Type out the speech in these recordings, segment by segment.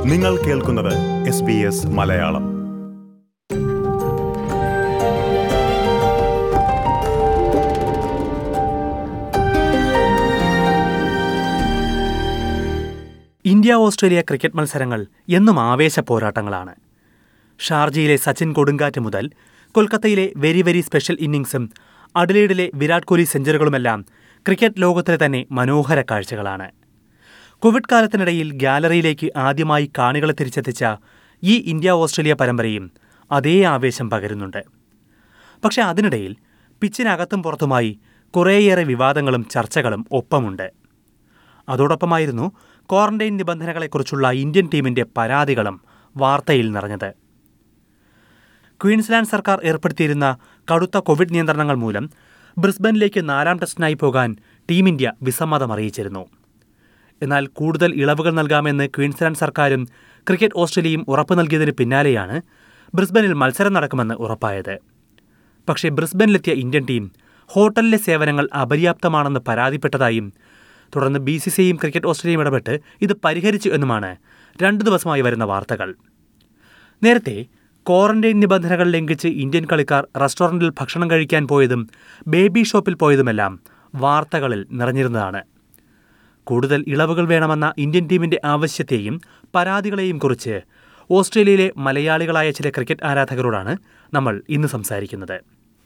നിങ്ങൾ കേൾക്കുന്നത് S B S Malayalam India Australia cricket മത്സരങ്ങൾ എന്നും ആവേശ പോരാട്ടങ്ങളാണ് ഷാർജയിലെ സച്ചിൻ കൊടുങ്കാറ്റ് മുതൽ കൊൽക്കത്തയിലെ വെരി വെരി സ്പെഷ്യൽ ഇന്നിംഗ്സും അഡലേഡിലെ വിരാട് കോഹ്ലി സെഞ്ചുറികളുമെല്ലാം ക്രിക്കറ്റ് ലോകത്തിലെ തന്നെ മനോഹര കാഴ്ചകളാണ് കോവിഡ് കാലത്തിനിടയിൽ ഗാലറിയിലേക്ക് ആദ്യമായി കാണികളെ തിരിച്ചെത്തിച്ച ഈ ഇന്ത്യ ഓസ്ട്രേലിയ പരമ്പരയും അതേ ആവേശം പകരുന്നുണ്ട് പക്ഷെ അതിനിടയിൽ പിച്ചിനകത്തും പുറത്തുമായി കുറേയേറെ വിവാദങ്ങളും ചർച്ചകളും ഒപ്പമുണ്ട് അതോടൊപ്പമായിരുന്നു ക്വാറന്റൈൻ നിബന്ധനകളെക്കുറിച്ചുള്ള ഇന്ത്യൻ ടീമിന്റെ പരാതികളും വാർത്തയിൽ നിറഞ്ഞത് ക്വീൻസ്ലാൻഡ് സർക്കാർ ഏർപ്പെടുത്തിയിരുന്ന കടുത്ത കോവിഡ് നിയന്ത്രണങ്ങൾ മൂലം ബ്രിസ്ബനിലേക്ക് നാലാം ടെസ്റ്റിനായി പോകാൻ ടീം ഇന്ത്യ വിസമ്മതം അറിയിച്ചിരുന്നു എന്നാൽ കൂടുതൽ ഇളവുകൾ നൽകാമെന്ന് ക്വീൻസ്ലാൻഡ് സർക്കാരും ക്രിക്കറ്റ് ഓസ്ട്രേലിയയും ഉറപ്പു നൽകിയതിന് പിന്നാലെയാണ് ബ്രിസ്ബനിൽ മത്സരം നടക്കുമെന്ന് ഉറപ്പായത് പക്ഷേ ബ്രിസ്ബനിലെത്തിയ ഇന്ത്യൻ ടീം ഹോട്ടലിലെ സേവനങ്ങൾ അപര്യാപ്തമാണെന്ന് പരാതിപ്പെട്ടതായും തുടർന്ന് ബി സി സിയും ക്രിക്കറ്റ് ഓസ്ട്രേലിയയും ഇടപെട്ട് ഇത് പരിഹരിച്ചു എന്നുമാണ് രണ്ടു ദിവസമായി വരുന്ന വാർത്തകൾ നേരത്തെ ക്വാറന്റൈൻ നിബന്ധനകൾ ലംഘിച്ച് ഇന്ത്യൻ കളിക്കാർ റെസ്റ്റോറന്റിൽ ഭക്ഷണം കഴിക്കാൻ പോയതും ബേബി ഷോപ്പിൽ പോയതുമെല്ലാം വാർത്തകളിൽ നിറഞ്ഞിരുന്നതാണ് കൂടുതൽ ഇളവുകൾ വേണമെന്ന ഇന്ത്യൻ ടീമിന്റെ ആവശ്യത്തെയും പരാതികളെയും കുറിച്ച് ഓസ്ട്രേലിയയിലെ മലയാളികളായ ചില ക്രിക്കറ്റ് ആരാധകരോടാണ് നമ്മൾ ഇന്ന് സംസാരിക്കുന്നത്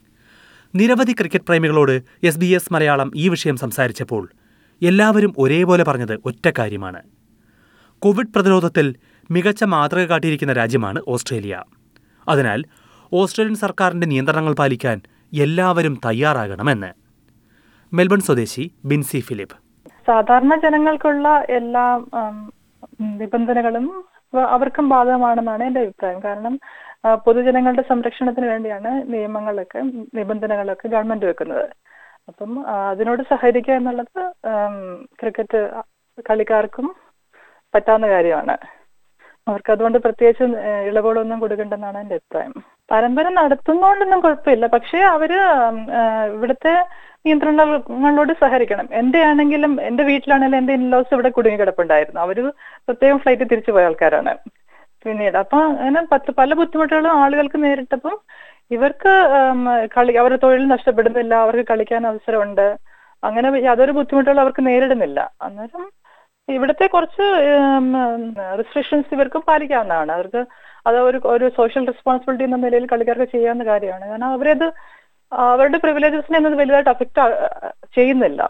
നിരവധി ക്രിക്കറ്റ് പ്രേമികളോട് എസ് ബി എസ് മലയാളം ഈ വിഷയം സംസാരിച്ചപ്പോൾ എല്ലാവരും ഒരേപോലെ പറഞ്ഞത് ഒറ്റ കാര്യമാണ് കോവിഡ് പ്രതിരോധത്തിൽ മികച്ച മാതൃക കാട്ടിയിരിക്കുന്ന രാജ്യമാണ് ഓസ്ട്രേലിയ അതിനാൽ ഓസ്ട്രേലിയൻ സർക്കാരിന്റെ നിയന്ത്രണങ്ങൾ പാലിക്കാൻ എല്ലാവരും തയ്യാറാകണമെന്ന് മെൽബൺ സ്വദേശി ബിൻസി ഫിലിപ്പ് സാധാരണ ജനങ്ങൾക്കുള്ള എല്ലാ ഉം, നിബന്ധനകളും വ- അവർക്കും ബാധകമാണെന്നാണ് എന്റെ അഭിപ്രായം കാരണം ആ, പൊതുജനങ്ങളുടെ സംരക്ഷണത്തിന് വേണ്ടിയാണ് നിയമങ്ങളൊക്കെ നിബന്ധനകളൊക്കെ ഗവൺമെന്റ് വെക്കുന്നത് അപ്പം ആ, അതിനോട് സഹകരിക്കുക എന്നുള്ളത് ഉം, ക്രിക്കറ്റ് കളിക്കാർക്കും പറ്റാവുന്ന കാര്യമാണ് അവർക്ക് അതുകൊണ്ട് പ്രത്യേകിച്ച് ഏഹ്, ഇളവുകളൊന്നും കൊടുക്കണ്ടെന്നാണ് എന്റെ അഭിപ്രായം പരമ്പര നടത്തുന്നോണ്ടൊന്നും കുഴപ്പമില്ല പക്ഷേ അവര് ഉം, ഏഹ്, ഇവിടുത്തെ നിയന്ത്രണങ്ങളോട് സഹകരിക്കണം എന്റെ ആണെങ്കിലും എന്റെ വീട്ടിലാണെങ്കിലും എന്റെ ഇൻലോസ് ഇവിടെ കുടുങ്ങി കിടപ്പുണ്ടായിരുന്നു അവര് പ്രത്യേകം ഫ്ലൈറ്റ് തിരിച്ചു പോയ ആൾക്കാരാണ് പിന്നീട് അപ്പൊ അങ്ങനെ പത്ത് പല ബുദ്ധിമുട്ടുകളും ആളുകൾക്ക് നേരിട്ടപ്പം ഇവർക്ക് ഉം, കളി അവരുടെ തൊഴിൽ നഷ്ടപ്പെടുന്നില്ല അവർക്ക് കളിക്കാൻ അവസരമുണ്ട് അങ്ങനെ യാതൊരു ബുദ്ധിമുട്ടുകളും അവർക്ക് നേരിടുന്നില്ല അന്നേരം ഇവിടുത്തെ കുറച്ച് റെസ്ട്രിക്ഷൻസ് ഇവർക്കും പാലിക്കാവുന്നതാണ് അവർക്ക് അത് ഒരു ഒരു സോഷ്യൽ റെസ്പോൺസിബിലിറ്റി എന്ന നിലയിൽ കളിക്കാർക്ക് ചെയ്യാവുന്ന കാര്യമാണ് കാരണം അവരത് അവരുടെ പ്രിവിലേജസിനെ ഒന്നും വലുതായിട്ട് അഫക്റ്റ് ചെയ്യുന്നില്ല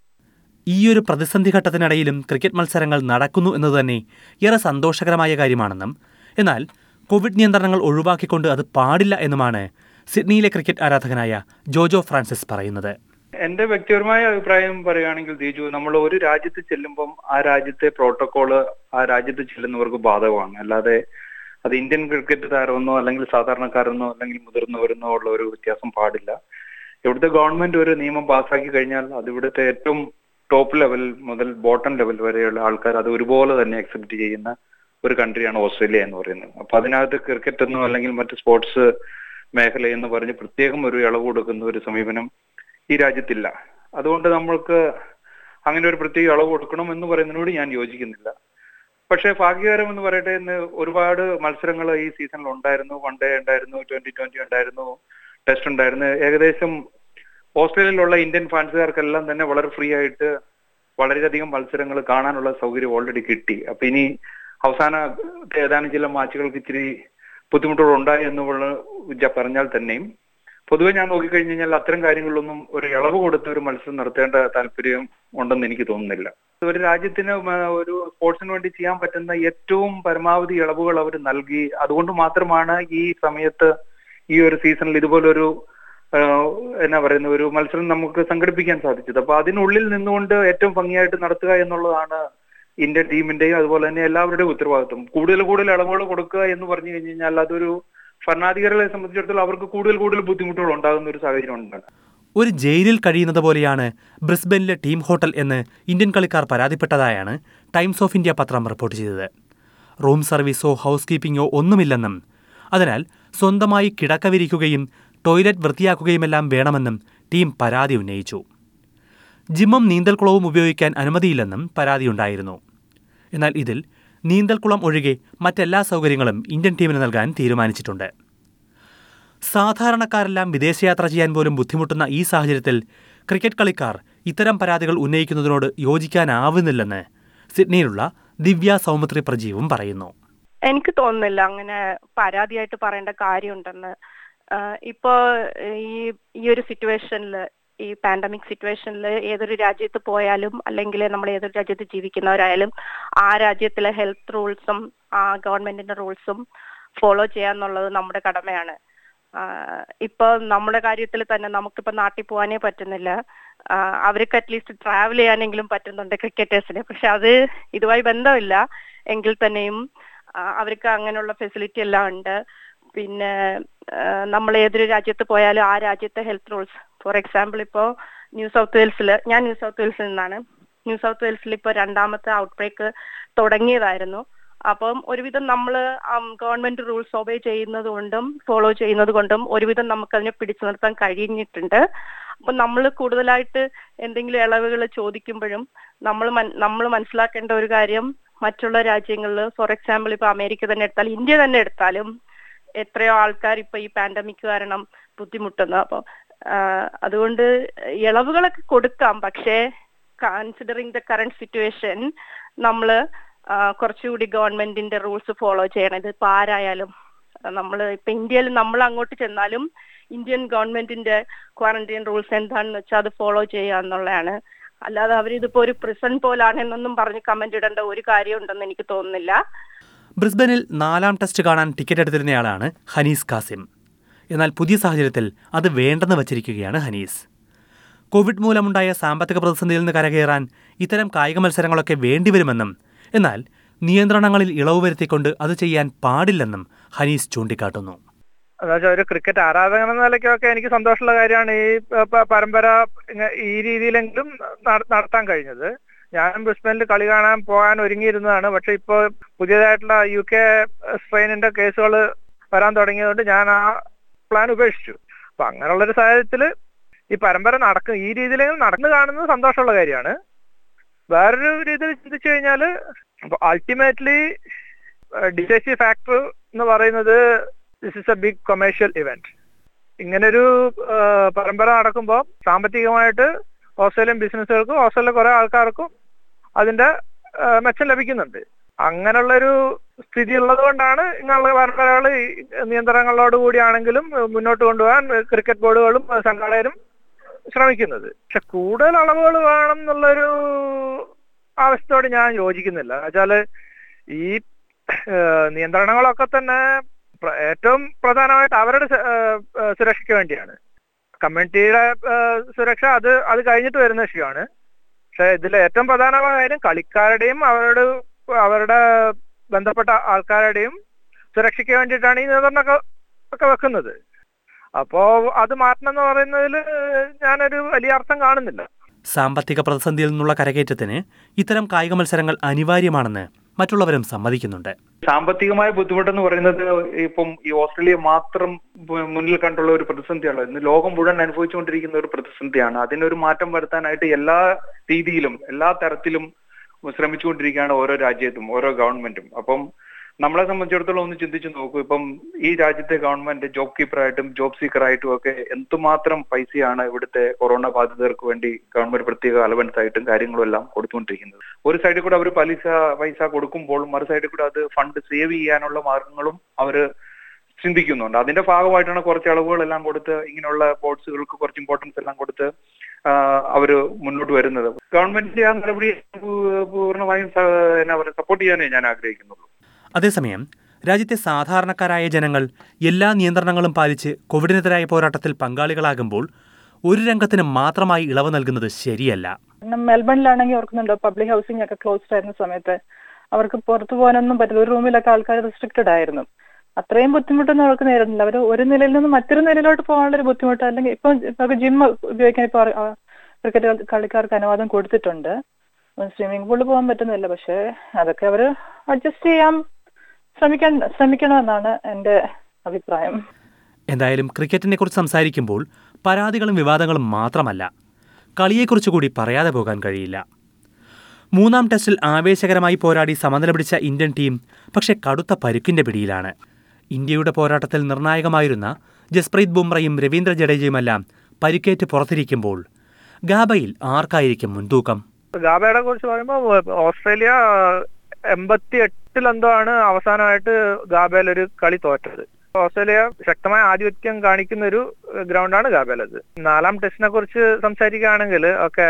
ഈയൊരു പ്രതിസന്ധി ഘട്ടത്തിനിടയിലും ക്രിക്കറ്റ് മത്സരങ്ങൾ നടക്കുന്നു എന്നത് തന്നെ ഏറെ സന്തോഷകരമായ കാര്യമാണെന്നും എന്നാൽ കോവിഡ് നിയന്ത്രണങ്ങൾ ഒഴിവാക്കിക്കൊണ്ട് അത് പാടില്ല എന്നുമാണ് സിഡ്നിയിലെ ക്രിക്കറ്റ് ആരാധകനായ ജോജോ ഫ്രാൻസിസ് പറയുന്നത് എന്റെ വ്യക്തിപരമായ അഭിപ്രായം പറയുകയാണെങ്കിൽ ദീജു നമ്മൾ ഒരു രാജ്യത്ത് ചെല്ലുമ്പം ആ രാജ്യത്തെ പ്രോട്ടോകോള് ആ രാജ്യത്ത് ചെല്ലുന്നവർക്ക് ബാധകമാണ് അല്ലാതെ അത് ഇന്ത്യൻ ക്രിക്കറ്റ് താരമെന്നോ അല്ലെങ്കിൽ സാധാരണക്കാരെന്നോ അല്ലെങ്കിൽ മുതിർന്നവരെന്നോ ഉള്ള ഒരു വ്യത്യാസം പാടില്ല ഇവിടുത്തെ ഗവൺമെന്റ് ഒരു നിയമം പാസ്സാക്കി കഴിഞ്ഞാൽ അത് ഇവിടുത്തെ ഏറ്റവും ടോപ്പ് ലെവൽ മുതൽ ബോട്ടം ലെവൽ വരെയുള്ള ആൾക്കാർ അത് ഒരുപോലെ തന്നെ അക്സെപ്റ്റ് ചെയ്യുന്ന ഒരു കൺട്രിയാണ് ഓസ്ട്രേലിയ എന്ന് പറയുന്നത് അപ്പൊ അതിനകത്ത് ക്രിക്കറ്റ് എന്നോ അല്ലെങ്കിൽ മറ്റ് സ്പോർട്സ് മേഖല എന്ന് പറഞ്ഞ് പ്രത്യേകം ഒരു ഇളവ് കൊടുക്കുന്ന ഒരു സമീപനം ഈ രാജ്യത്തില്ല അതുകൊണ്ട് നമ്മൾക്ക് അങ്ങനെ ഒരു പ്രത്യേക ഇളവ് കൊടുക്കണം എന്ന് പറയുന്നതിനോട് ഞാൻ യോജിക്കുന്നില്ല പക്ഷേ ഭാഗ്യകരം എന്ന് പറയട്ടെ ഇന്ന് ഒരുപാട് മത്സരങ്ങൾ ഈ സീസണിൽ ഉണ്ടായിരുന്നു വൺ ഡേ ഉണ്ടായിരുന്നു ട്വന്റി ട്വന്റി ഉണ്ടായിരുന്നു ടെസ്റ്റ് ഉണ്ടായിരുന്നു ഏകദേശം ഓസ്ട്രേലിയയിലുള്ള ഇന്ത്യൻ ഫാൻസുകാർക്കെല്ലാം തന്നെ വളരെ ഫ്രീ ആയിട്ട് വളരെയധികം മത്സരങ്ങൾ കാണാനുള്ള സൗകര്യം ഓൾറെഡി കിട്ടി അപ്പൊ ഇനി അവസാന ഏതാനും ചില മാച്ചുകൾക്ക് ഇച്ചിരി ബുദ്ധിമുട്ടുകൾ ഉണ്ടായി എന്നുള്ള വിദ്യ പറഞ്ഞാൽ തന്നെയും പൊതുവെ ഞാൻ നോക്കിക്കഴിഞ്ഞു കഴിഞ്ഞാൽ അത്തരം കാര്യങ്ങളിലൊന്നും ഒരു ഇളവ് കൊടുത്ത് ഒരു മത്സരം നടത്തേണ്ട താല്പര്യം ഉണ്ടെന്ന് എനിക്ക് തോന്നുന്നില്ല ഒരു രാജ്യത്തിന് മ- ഒരു സ്പോർട്സിന് വേണ്ടി ചെയ്യാൻ പറ്റുന്ന ഏറ്റവും പരമാവധി ഇളവുകൾ അവർ നൽകി അതുകൊണ്ട് മാത്രമാണ് ഈ സമയത്ത് ഈ ഒരു സീസണിൽ ഇതുപോലൊരു ആഹ്, എന്നാ പറയുന്ന ഒരു മത്സരം നമുക്ക് സംഘടിപ്പിക്കാൻ സാധിച്ചത് അപ്പൊ അതിനുള്ളിൽ നിന്നുകൊണ്ട് ഏറ്റവും ഭംഗിയായിട്ട് നടത്തുക എന്നുള്ളതാണ് ഇന്ത്യൻ ടീമിന്റെയും അതുപോലെ തന്നെ എല്ലാവരുടെയും ഉത്തരവാദിത്വം കൂടുതൽ കൂടുതൽ ഇളവുകൾ കൊടുക്കുക എന്ന് പറഞ്ഞു കഴിഞ്ഞു കഴിഞ്ഞാൽ അതൊരു ഭരണാധികാരികളെ സംബന്ധിച്ചിടത്തോളം അവർക്ക് കൂടുതൽ കൂടുതൽ ബുദ്ധിമുട്ടുകൾ ഉണ്ടാകുന്ന ഒരു സാഹചര്യം ഉണ്ടാകും ഒരു ജയിലിൽ കഴിയുന്നത് പോലെയാണ് ബ്രിസ്ബനിലെ ടീം ഹോട്ടൽ എന്ന് ഇന്ത്യൻ കളിക്കാർ പരാതിപ്പെട്ടതായാണ് ടൈംസ് ഓഫ് ഇന്ത്യ പത്രം റിപ്പോർട്ട് ചെയ്തത് റൂം സർവീസോ ഹൗസ് കീപ്പിംഗോ ഒന്നുമില്ലെന്നും അതിനാൽ സ്വന്തമായി കിടക്ക വിരിക്കുകയും ടോയ്ലറ്റ് വൃത്തിയാക്കുകയുമെല്ലാം വേണമെന്നും ടീം പരാതി ഉന്നയിച്ചു ജിമ്മും നീന്തൽക്കുളവും ഉപയോഗിക്കാൻ അനുമതിയില്ലെന്നും പരാതിയുണ്ടായിരുന്നു എന്നാൽ ഇതിൽ നീന്തൽക്കുളം ഒഴികെ മറ്റെല്ലാ സൗകര്യങ്ങളും ഇന്ത്യൻ ടീമിന് നൽകാൻ തീരുമാനിച്ചിട്ടുണ്ട് സാധാരണക്കാരെല്ലാം വിദേശയാത്ര ചെയ്യാൻ പോലും ബുദ്ധിമുട്ടുന്ന ഈ സാഹചര്യത്തിൽ ക്രിക്കറ്റ് കളിക്കാർ ഇത്തരം പരാതികൾ ഉന്നയിക്കുന്നതിനോട് യോജിക്കാനാവുന്നില്ലെന്ന് സിഡ്നിയിലുള്ള ദിവ്യ സൗമിത്രി പ്രജീവും പറയുന്നു എനിക്ക് തോന്നുന്നില്ല അങ്ങനെ പരാതിയായിട്ട് പറയേണ്ട കാര്യമുണ്ടെന്ന് ആഹ് ഇപ്പോ ഈ ഈ ഒരു സിറ്റുവേഷനിൽ ഈ പാൻഡമിക് സിറ്റുവേഷനിൽ ഏതൊരു രാജ്യത്ത് പോയാലും അല്ലെങ്കിൽ നമ്മൾ ഏതൊരു രാജ്യത്ത് ജീവിക്കുന്നവരായാലും ആ രാജ്യത്തിലെ ഹെൽത്ത് റൂൾസും ആ ഗവൺമെന്റിന്റെ റൂൾസും ഫോളോ ചെയ്യാന്നുള്ളത് നമ്മുടെ കടമയാണ് ആഹ് ഇപ്പൊ നമ്മുടെ കാര്യത്തിൽ തന്നെ നമുക്കിപ്പോ നാട്ടിൽ പോകാനേ പറ്റുന്നില്ല ആഹ് അവർക്ക് അറ്റ്ലീസ്റ്റ് ട്രാവൽ ചെയ്യാനെങ്കിലും പറ്റുന്നുണ്ട് ക്രിക്കറ്റേഴ്സിന് പക്ഷെ അത് ഇതുമായി ബന്ധമില്ല എങ്കിൽ തന്നെയും ആഹ് അവർക്ക് അങ്ങനെയുള്ള ഫെസിലിറ്റി എല്ലാം ഉണ്ട് പിന്നെ ആഹ് നമ്മൾ ഏതൊരു രാജ്യത്ത് പോയാലും ആ രാജ്യത്തെ ഹെൽത്ത് റൂൾസ് ഫോർ എക്സാമ്പിൾ ഇപ്പോൾ ന്യൂ സൗത്ത് വെയിൽസിൽ ഞാൻ ന്യൂ സൗത്ത് വെയിൽസിൽ നിന്നാണ് ന്യൂ സൗത്ത് വെയിൽസിൽ ഇപ്പോൾ രണ്ടാമത്തെ ഔട്ട് ബ്രേക്ക് തുടങ്ങിയതായിരുന്നു അപ്പം ഒരുവിധം നമ്മൾ ഗവൺമെന്റ് റൂൾസ് ഒബേ ചെയ്യുന്നത് കൊണ്ടും ഫോളോ ചെയ്യുന്നത് കൊണ്ടും ഒരുവിധം നമുക്കതിനെ പിടിച്ചു നിർത്താൻ കഴിഞ്ഞിട്ടുണ്ട് അപ്പൊ നമ്മൾ കൂടുതലായിട്ട് എന്തെങ്കിലും ഇളവുകൾ ചോദിക്കുമ്പോഴും നമ്മൾ നമ്മൾ മനസ്സിലാക്കേണ്ട ഒരു കാര്യം മറ്റുള്ള രാജ്യങ്ങളിൽ ഫോർ എക്സാമ്പിൾ ഇപ്പൊ അമേരിക്ക തന്നെ എടുത്താൽ ഇന്ത്യ തന്നെ എടുത്താലും എത്രയോ ആൾക്കാർ ഇപ്പൊ ഈ പാൻഡമിക് കാരണം ബുദ്ധിമുട്ടുന്നു അപ്പൊ അതുകൊണ്ട് ഇളവുകളൊക്കെ കൊടുക്കാം പക്ഷേ കൺസിഡറിങ് ദ കറണ്ട് സിറ്റുവേഷൻ നമ്മള് ആ, കുറച്ചുകൂടി ഗവൺമെന്റിന്റെ റൂൾസ് ഫോളോ ചെയ്യണം ഇത് ഇപ്പൊ ആരായാലും നമ്മൾ ഇപ്പൊ ഇന്ത്യയിൽ നമ്മൾ അങ്ങോട്ട് ചെന്നാലും ഇന്ത്യൻ ഗവൺമെന്റിന്റെ ക്വാറന്റൈൻ റൂൾസ് എന്താണെന്ന് വെച്ചാൽ അത് ഫോളോ ചെയ്യുക എന്നുള്ളതാണ് അല്ലാതെ അവരിതിപ്പോ ഒരു പ്രിസൺ പോലാണെന്നൊന്നും പറഞ്ഞ് കമന്റ് ഇടേണ്ട ഒരു കാര്യം ഉണ്ടെന്ന് എനിക്ക് തോന്നുന്നില്ല ബ്രിസ്ബനിൽ നാലാം ടെസ്റ്റ് കാണാൻ ടിക്കറ്റ് എടുത്തിരുന്നയാളാണ് ഹനീസ് കാസിം എന്നാൽ പുതിയ സാഹചര്യത്തിൽ അത് വേണ്ടെന്ന് വച്ചിരിക്കുകയാണ് ഹനീസ് കോവിഡ് മൂലമുണ്ടായ സാമ്പത്തിക പ്രതിസന്ധിയിൽ നിന്ന് കരകയറാൻ ഇത്തരം കായിക മത്സരങ്ങളൊക്കെ വേണ്ടിവരുമെന്നും എന്നാൽ നിയന്ത്രണങ്ങളിൽ ഇളവ് വരുത്തിക്കൊണ്ട് അത് ചെയ്യാൻ പാടില്ലെന്നും ഹനീസ് ചൂണ്ടിക്കാട്ടുന്നു എന്നുവെച്ചാൽ ഒരു ക്രിക്കറ്റ് ആരാധകൻ എന്ന നിലയ്ക്കൊക്കെ എനിക്ക് സന്തോഷമുള്ള കാര്യമാണ് ഈ പ- പ- പരമ്പര ഇങ്ങ- ഈ രീതിയിലെങ്കിലും നട- നടത്താൻ കഴിഞ്ഞത് ഞാനും ബ്രിസ്ബനിൽ കളി കാണാൻ പോകാൻ ഒരുങ്ങിയിരുന്നതാണ് പക്ഷെ ഇപ്പോൾ പുതിയതായിട്ടുള്ള യു കെ സ്ട്രെയിനിന്റെ കേസുകൾ വരാൻ തുടങ്ങിയതുകൊണ്ട് ഞാൻ ആ പ്ലാൻ ഉപേക്ഷിച്ചു അപ്പൊ അങ്ങനെയുള്ള ഒരു സാഹചര്യത്തിൽ ഈ പരമ്പര നടക്കും ഈ രീതിയിലെങ്കിലും നടന്നു കാണുന്നത് സന്തോഷമുള്ള കാര്യമാണ് വേറൊരു രീതിയിൽ ചിന്തിച്ചു കഴിഞ്ഞാൽ അൾട്ടിമേറ്റ്ലി ഡിസൈസീവ് ഫാക്ടർ എന്ന് പറയുന്നത് this is a big commercial event ഇങ്ങനൊരു ആ, പരമ്പര നടക്കുമ്പോൾ സാമ്പത്തികമായിട്ട് ഓസ്ട്രേലിയൻ ബിസിനസ്സുകൾക്കും ഓസ്ട്രേലിയ കുറെ ആൾക്കാർക്കും അതിന്റെ ആ, മെച്ചം ലഭിക്കുന്നുണ്ട് അങ്ങനെയുള്ളൊരു സ്ഥിതി ഉള്ളത് കൊണ്ടാണ് ഇങ്ങനെയുള്ള പരമ്പരകൾ നിയന്ത്രണങ്ങളോട് കൂടിയാണെങ്കിലും മുന്നോട്ട് കൊണ്ടുപോകാൻ ക്രിക്കറ്റ് ബോർഡുകളും സംഘാടകരും ശ്രമിക്കുന്നത് പക്ഷെ കൂടുതൽ അളവുകൾ വേണം എന്നുള്ളൊരു ആവശ്യത്തോട് ഞാൻ യോജിക്കുന്നില്ല എന്നുവെച്ചാല് ഈ ഏഹ്, നിയന്ത്രണങ്ങളൊക്കെ തന്നെ പ്ര- ഏറ്റവും പ്രധാനമായിട്ട് അവരുടെ സ- ഏഹ്, ഏഹ്, സുരക്ഷയ്ക്ക് വേണ്ടിയാണ് കമ്മ്യൂണിറ്റിയുടെ ഏഹ്, സുരക്ഷ അത് അത് കഴിഞ്ഞിട്ട് വരുന്ന വിഷയമാണ് പക്ഷെ ഇതിൽ ഏറ്റവും പ്രധാനമായ കാര്യം കളിക്കാരുടെയും അവരുടെ അവരുടെ ബന്ധപ്പെട്ട ആൾക്കാരുടെയും സുരക്ഷയ്ക്ക് വേണ്ടിയിട്ടാണ് ഈ നിയന്ത്രണമൊക്കെ ഒക്കെ വെക്കുന്നത് അപ്പോ അത് മാറ്റണം എന്ന് പറയുന്നതിൽ ഞാനൊരു വലിയ അർത്ഥം കാണുന്നില്ല സാമ്പത്തിക പ്രതിസന്ധിയിൽ നിന്നുള്ള കരകയറ്റത്തിന് ഇത്തരം കായിക മത്സരങ്ങൾ അനിവാര്യമാണെന്ന് മറ്റുള്ളവരും സമ്മതിക്കുന്നുണ്ട് സാമ്പത്തികമായ ബുദ്ധിമുട്ടെന്ന് പറയുന്നത് ഇപ്പം ഈ ഓസ്ട്രേലിയ മാത്രം മു- മുന്നിൽ കണ്ടുള്ള ഒരു പ്രതിസന്ധിയാണ് ഇന്ന് ലോകം മുഴുവൻ അനുഭവിച്ചുകൊണ്ടിരിക്കുന്ന ഒരു പ്രതിസന്ധിയാണ് അതിനൊരു മാറ്റം വരുത്താനായിട്ട് എല്ലാ രീതിയിലും എല്ലാ തരത്തിലും ശ്രമിച്ചുകൊണ്ടിരിക്കുകയാണ് ഓരോ രാജ്യത്തും ഓരോ ഗവൺമെന്റും അപ്പം നമ്മളെ സംബന്ധിച്ചിടത്തോളം ഒന്ന് ചിന്തിച്ചു നോക്കൂ ഇപ്പം ഈ രാജ്യത്തെ ഗവൺമെന്റ് ജോബ് കീപ്പറായിട്ടും ജോബ് സീക്കറായിട്ടും ഒക്കെ എന്തുമാത്രം പൈസയാണ് ഇവിടുത്തെ കൊറോണ ബാധിതർക്ക് വേണ്ടി ഗവൺമെന്റ് പ്രത്യേക അലവൻസ് ആയിട്ടും കാര്യങ്ങളും എല്ലാം കൊടുത്തുകൊണ്ടിരിക്കുന്നത് ഒരു സൈഡിൽ കൂടെ അവർ പലിശ പൈസ കൊടുക്കുമ്പോൾ മറു സൈഡിൽ കൂടെ അത് ഫണ്ട് സേവ് ചെയ്യാനുള്ള മാർഗങ്ങളും അവര് ചിന്തിക്കുന്നുണ്ട് അതിന്റെ ഭാഗമായിട്ടാണ് കുറച്ച് അളവുകളെല്ലാം കൊടുത്ത് ഇങ്ങനെയുള്ള ബോർഡ്സുകൾക്ക് കുറച്ച് ഇമ്പോർട്ടൻസ് എല്ലാം കൊടുത്ത് ആ, അവര് മുന്നോട്ട് വരുന്നത് ഗവൺമെന്റിന്റെ ആ നടപടി പൂ- പൂർണ്ണമായും സ- എന്നാ പറയുക സപ്പോർട്ട് ചെയ്യാനേ ഞാൻ ആഗ്രഹിക്കുന്നുള്ളൂ അതേസമയം രാജ്യത്തെ സാധാരണക്കാരായ ജനങ്ങൾ എല്ലാ നിയന്ത്രണങ്ങളും പാലിച്ച് കോവിഡിനെതിരായ പോരാട്ടത്തിൽ പങ്കാളികളാകുമ്പോൾ ഒരു രംഗത്തിന് മാത്രമായി ഇളവ് നൽകുന്നത് ശരിയല്ല കാരണം മെൽബണിലാണെങ്കിൽ ഓർക്കുന്നുണ്ടോ പബ്ലിക് ഹൗസിംഗ് ഒക്കെ ക്ലോസ്ഡ് ആയിരുന്ന സമയത്ത് അവർക്ക് പുറത്തു പോകാനൊന്നും പറ്റില്ല ഒരു റൂമിലൊക്കെ ആൾക്കാർ റെസ്ട്രിക്റ്റഡ് ആയിരുന്നു അത്രയും ബുദ്ധിമുട്ടൊന്നും അവർക്ക് നേരിടുന്നില്ല അവർ ഒരു നിലയിൽ നിന്ന് മറ്റൊരു നിലയിലോട്ട് പോകാനുള്ള ഒരു ബുദ്ധിമുട്ട് അല്ലെങ്കിൽ ഇപ്പൊ ഇപ്പൊ ജിം ഉപയോഗിക്കാൻ ഇപ്പൊ ക്രിക്കറ്റ് കളിക്കാർക്ക് അനുവാദം കൊടുത്തിട്ടുണ്ട് സ്വിമ്മിംഗ് പൂളിൽ പോകാൻ പറ്റുന്നില്ല പക്ഷെ അതൊക്കെ അവര് അഡ്ജസ്റ്റ് ചെയ്യാൻ ശ്രമിക്കാൻ ശ്രമിക്കണമെന്നാണ് എന്റെ അഭിപ്രായം എന്തായാലും ക്രിക്കറ്റിനെ കുറിച്ച് സംസാരിക്കുമ്പോൾ പരാതികളും വിവാദങ്ങളും മാത്രമല്ല കളിയെക്കുറിച്ച് കൂടി പറയാതെ പോകാൻ കഴിയില്ല മൂന്നാം ടെസ്റ്റിൽ ആവേശകരമായി പോരാടി സമനില പിടിച്ച ഇന്ത്യൻ ടീം പക്ഷേ കടുത്ത പരുക്കിന്റെ പിടിയിലാണ് ഇന്ത്യയുടെ പോരാട്ടത്തിൽ നിർണായകമായിരുന്ന ജസ്പ്രീത് ബുംറയും രവീന്ദ്ര ജഡേജയുമെല്ലാം പരിക്കേറ്റ് പുറത്തിരിക്കുമ്പോൾ ഗാബയിൽ ആർക്കായിരിക്കും മുൻതൂക്കം ഗാബയുടെ കുറിച്ച് പറയുമ്പോൾ ഓസ്ട്രേലിയ എൺപത്തി എട്ടിലെന്തോ ആണ് അവസാനമായിട്ട് ഗാബയിൽ ഒരു കളി തോറ്റത് ഓസ്ട്രേലിയ ശക്തമായ ആധിപത്യം കാണിക്കുന്ന ഒരു ഗ്രൗണ്ടാണ് ഗാബേലത് നാലാം ടെസ്റ്റിനെ കുറിച്ച് സംസാരിക്കുകയാണെങ്കിൽ ഒക്കെ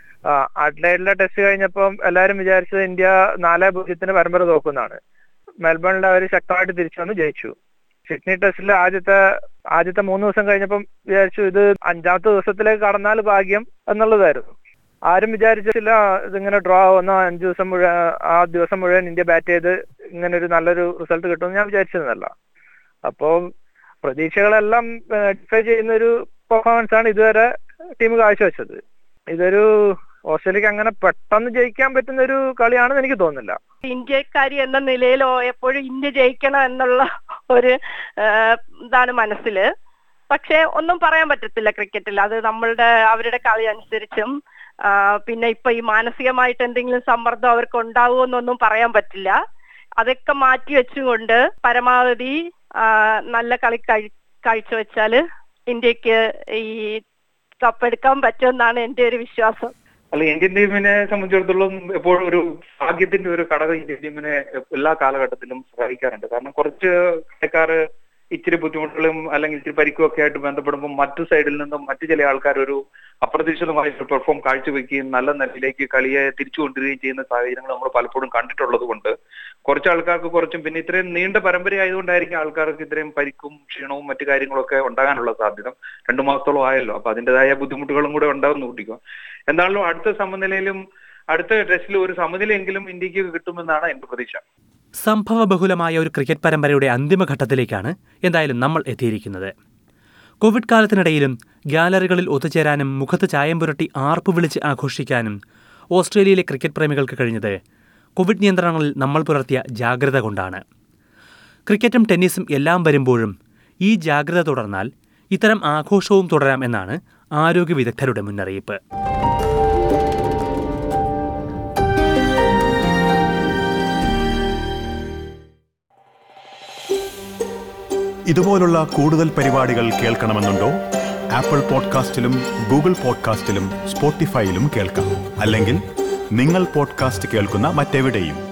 അഡ്ലൈഡിലെ ടെസ്റ്റ് കഴിഞ്ഞപ്പം എല്ലാവരും വിചാരിച്ചത് ഇന്ത്യ നാല് പൂജ്യത്തിന് പരമ്പര തോക്കുന്നതാണ് മെൽബണിൽ അവർ ശക്തമായിട്ട് തിരിച്ചു വന്ന് ജയിച്ചു സിഡ്നി ടെസ്റ്റിലെ ആദ്യത്തെ ആദ്യത്തെ മൂന്ന് ദിവസം കഴിഞ്ഞപ്പം വിചാരിച്ചു ഇത് അഞ്ചാമത്തെ ദിവസത്തിലേക്ക് കടന്നാൽ ഭാഗ്യം എന്നുള്ളതായിരുന്നു ആരും വിചാരിച്ചില്ല ഇതിങ്ങനെ ഡ്രോ ആവുന്ന അഞ്ചു ദിവസം മുഴുവൻ ആ ദിവസം മുഴുവൻ ഇന്ത്യ ബാറ്റ് ചെയ്ത് ഇങ്ങനെ ഒരു നല്ലൊരു റിസൾട്ട് കിട്ടുമെന്ന് ഞാൻ വിചാരിച്ചിരുന്നല്ല അപ്പോൾ പ്രതീക്ഷകളെല്ലാം ഡിഫൈ ചെയ്യുന്ന ഒരു പെർഫോമൻസ് ആണ് ഇതുവരെ ടീം കാഴ്ചവെച്ചത് ഇതൊരു ഓസ്ട്രേലിയക്ക് അങ്ങനെ പെട്ടെന്ന് ജയിക്കാൻ പറ്റുന്ന ഒരു കളിയാണെന്ന് എനിക്ക് തോന്നുന്നില്ല ഇന്ത്യക്കാരി എന്ന നിലയിലോ എപ്പോഴും ഇന്ത്യ ജയിക്കണം എന്നുള്ള ഒരു ആ, ഇതാണ് മനസ്സിൽ പക്ഷെ ഒന്നും പറയാൻ പറ്റത്തില്ല ക്രിക്കറ്റിൽ അത് നമ്മളുടെ അവരുടെ കളി അനുസരിച്ചും ആ, പിന്നെ ഇപ്പൊ ഈ മാനസികമായിട്ട് എന്തെങ്കിലും സമ്മർദ്ദം അവർക്ക് ഉണ്ടാവുമെന്നൊന്നും പറയാൻ പറ്റില്ല അതൊക്കെ മാറ്റി വെച്ചുകൊണ്ട് പരമാവധി ആ, നല്ല കളി കഴി കാഴ്ചവെച്ചാല് ഇന്ത്യക്ക് ഈ കപ്പെടുക്കാൻ പറ്റുമെന്നാണ് എന്റെ ഒരു വിശ്വാസം അല്ല ഇന്ത്യൻ ടീമിനെ സംബന്ധിച്ചിടത്തോളം എപ്പോഴും ഒരു ഭാഗ്യത്തിന്റെ ഒരു ഘടകം ഇന്ത്യൻ ടീമിനെ എല്ലാ കാലഘട്ടത്തിലും സഹായിക്കാറുണ്ട് കാരണം കുറച്ച് കളിക്കാര് ഇച്ചിരി ബുദ്ധിമുട്ടുകളും അല്ലെങ്കിൽ ഇച്ചിരി പരിക്കും ഒക്കെ ആയിട്ട് ബന്ധപ്പെടുമ്പോൾ മറ്റു സൈഡിൽ നിന്നും മറ്റു ചില ആൾക്കാർ ഒരു അപ്രതീക്ഷിതമായ ഒരു പെർഫോം കാഴ്ചവെക്കുകയും നല്ല നിലയിലേക്ക് കളിയെ തിരിച്ചു കൊണ്ടുവരികയും ചെയ്യുന്ന സാഹചര്യങ്ങൾ നമ്മൾ പലപ്പോഴും കണ്ടിട്ടുള്ളത് കൊണ്ട് കുറച്ച് ആൾക്കാർക്ക് കുറച്ചും പിന്നെ ഇത്രയും നീണ്ട പരമ്പര ആയതുകൊണ്ടായിരിക്കും ആൾക്കാർക്ക് ഇത്രയും പരിക്കും ക്ഷീണവും മറ്റു കാര്യങ്ങളൊക്കെ ഉണ്ടാകാനുള്ള സാധ്യത രണ്ടു മാസത്തോളം ആയല്ലോ അപ്പൊ അതിൻ്റെതായ ബുദ്ധിമുട്ടുകളും കൂടെ ഉണ്ടാകുമെന്ന് കൂട്ടിക്കോ എന്തായാലും അടുത്ത സമനിലയിലും അടുത്ത ടെസ്റ്റിൽ ഒരു സമനിലയെങ്കിലും ഇന്ത്യക്ക് കിട്ടുമെന്നാണ് എന്റെ പ്രതീക്ഷ സംഭവബഹുലമായ ഒരു ക്രിക്കറ്റ് പരമ്പരയുടെ അന്തിമഘട്ടത്തിലേക്കാണ് എന്തായാലും നമ്മൾ എത്തിയിരിക്കുന്നത് കോവിഡ് കാലത്തിനിടയിലും ഗ്യാലറികളിൽ ഒത്തുചേരാനും മുഖത്ത് ചായം പുരട്ടി ആർപ്പ് വിളിച്ച് ആഘോഷിക്കാനും ഓസ്ട്രേലിയയിലെ ക്രിക്കറ്റ് പ്രേമികൾക്ക് കഴിഞ്ഞത് കോവിഡ് നിയന്ത്രണങ്ങളിൽ നമ്മൾ പുലർത്തിയ ജാഗ്രത കൊണ്ടാണ് ക്രിക്കറ്റും ടെന്നീസും എല്ലാം വരുമ്പോഴും ഈ ജാഗ്രത തുടർന്നാൽ ഇത്തരം ആഘോഷവും തുടരാം എന്നാണ് ആരോഗ്യ വിദഗ്ധരുടെ മുന്നറിയിപ്പ് ഇതുപോലുള്ള കൂടുതൽ പരിപാടികൾ കേൾക്കണമെന്നുണ്ടോ ആപ്പിൾ പോഡ്കാസ്റ്റിലും ഗൂഗിൾ പോഡ്കാസ്റ്റിലും സ്പോട്ടിഫൈയിലും കേൾക്കാം അല്ലെങ്കിൽ നിങ്ങൾ പോഡ്കാസ്റ്റ് കേൾക്കുന്ന മറ്റെവിടെയും